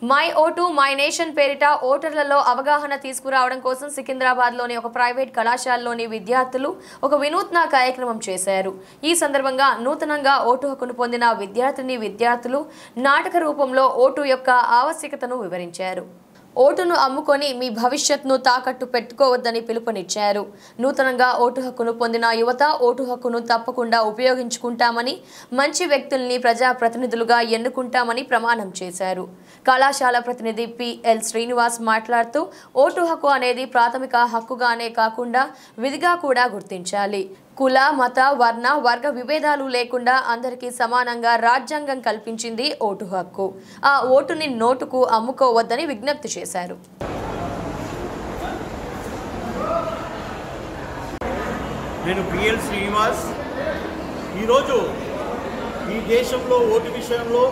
my vote my nation పేరిట ఓటర్లలో అవగాహన తీసుకురావడం కోసం సికింద్రాబాద్లోని ఒక ప్రైవేట్ కళాశాలలోని విద్యార్థులు ఒక వినూత్న కార్యక్రమం చేశారు ఈ సందర్భంగా నూతనంగా ఓటు హక్కును పొందిన విద్యార్థిని విద్యార్థులు నాటక రూపంలో ఓటు యొక్క ఆవశ్యకతను వివరించారు ఓటును అమ్ముకొని మీ భవిష్యత్ను తాకట్టు పెట్టుకోవద్దని పిలుపునిచ్చారు నూతనంగా ఓటు హక్కును పొందిన యువత ఓటు హక్కును తప్పకుండా ఉపయోగించుకుంటామని మంచి వ్యక్తుల్ని ప్రజాప్రతినిధులుగా ఎన్నుకుంటామని ప్రమాణం చేశారు కళాశాల ప్రతినిధి పిఎల్ శ్రీనివాస్ మాట్లాడుతూ ఓటు హక్కు అనేది ప్రాథమిక హక్కుగానే కాకుండా విధిగా కూడా గుర్తించాలి కుల మత వర్ణ వర్గ విభేదాలు లేకుండా అందరికీ సమానంగా రాజ్యాంగం కల్పించింది ఓటు హక్కు ఆ ఓటుని నోటుకు అమ్ముకోవద్దని విజ్ఞప్తి చేశారు నేను పిఎల్ శ్రీనివాస్ ఈరోజు ఈ దేశంలో ఓటు విషయంలో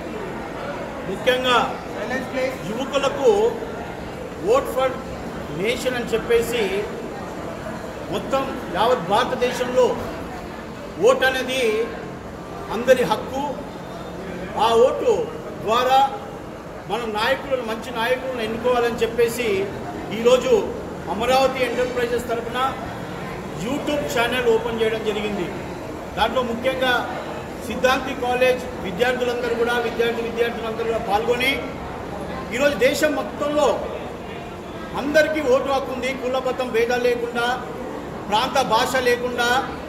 ముఖ్యంగా యువకులకు ఓట్ ఫర్ నేషన్ అని చెప్పేసి మొత్తం యావత్ భారతదేశంలో ఓట్ అనేది అందరి హక్కు ఆ ఓటు ద్వారా మనం నాయకులను మంచి నాయకులను ఎన్నుకోవాలని చెప్పేసి ఈరోజు అమరావతి ఎంటర్ప్రైజెస్ తరఫున యూట్యూబ్ ఛానల్ ఓపెన్ చేయడం జరిగింది దాంట్లో ముఖ్యంగా సిద్ధాంతి కాలేజ్ విద్యార్థులందరూ కూడా విద్యార్థి విద్యార్థులందరూ కూడా పాల్గొని ఈరోజు దేశం మొత్తంలో అందరికీ ఓటు హక్కు ఉంది కులబద్ధం భేదాలు లేకుండా ప్రాంత భాష లేకుండా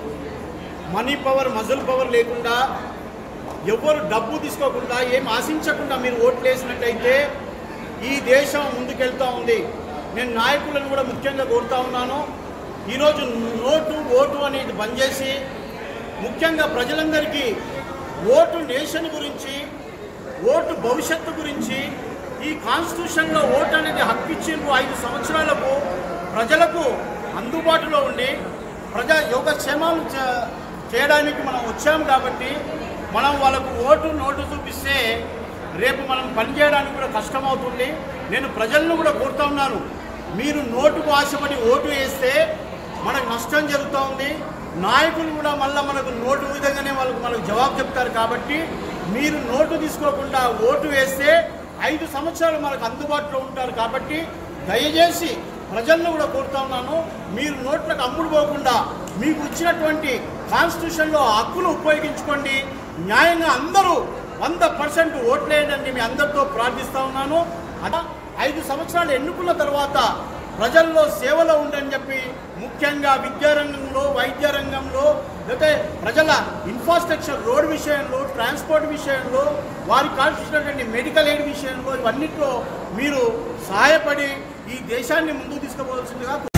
మనీ పవర్ మజల్ పవర్ లేకుండా ఎవరు డబ్బు తీసుకోకుండా ఏం ఆశించకుండా మీరు ఓట్లు వేసినట్టయితే ఈ దేశం ముందుకెళ్తూ ఉంది నేను నాయకులను కూడా ముఖ్యంగా కోరుతా ఉన్నాను ఈరోజు నోటు ఓటు అనేది బంద్ చేసి ముఖ్యంగా ప్రజలందరికీ ఓటు నేషన్ గురించి ఓటు భవిష్యత్తు గురించి ఈ కాన్స్టిట్యూషన్లో ఓటు అనేది హక్కు ఇచ్చిండ్రు ఐదు సంవత్సరాలకు ప్రజలకు అందుబాటులో ఉండి ప్రజా యోగక్షేమాలు చే- చేయడానికి మనం వచ్చాము కాబట్టి మనం వాళ్ళకు ఓటు నోటు చూపిస్తే రేపు మనం పనిచేయడానికి కూడా కష్టమవుతుంది నేను ప్రజలను కూడా కోరుతా ఉన్నాను మీరు నోటుకు ఆశపడి ఓటు వేస్తే మనకు నష్టం జరుగుతూ ఉంది నాయకులు కూడా మళ్ళీ మనకు నోటు విధంగానే వాళ్ళకు మనకు జవాబు చెప్తారు కాబట్టి మీరు నోటు తీసుకోకుండా ఓటు వేస్తే ఐదు సంవత్సరాలు మనకు అందుబాటులో ఉంటారు కాబట్టి దయచేసి ప్రజలను కూడా కోరుతా ఉన్నాను మీరు నోట్లకు అమ్ముడు పోకుండా మీకు ఇచ్చినటువంటి కాన్స్టిట్యూషన్లో హక్కులు ఉపయోగించుకోండి న్యాయంగా అందరూ వంద పర్సెంట్ ఓట్లేయండి మీ అందరితో ప్రార్థిస్తా ఉన్నాను అలా ఐదు సంవత్సరాలు ఎన్నుకున్న తర్వాత ప్రజల్లో సేవలో ఉండని చెప్పి ముఖ్యంగా విద్యారంగంలో వైద్య రంగంలో లేకపోతే ప్రజల ఇన్ఫ్రాస్ట్రక్చర్ రోడ్ విషయంలో ట్రాన్స్పోర్ట్ విషయంలో వారికి కాల్చినటువంటి మెడికల్ ఎయిడ్ విషయంలో ఇవన్నిట్లో మీరు సహాయపడి ఈ దేశాన్ని ముందుకు తీసుకుపోవాల్సిందిగా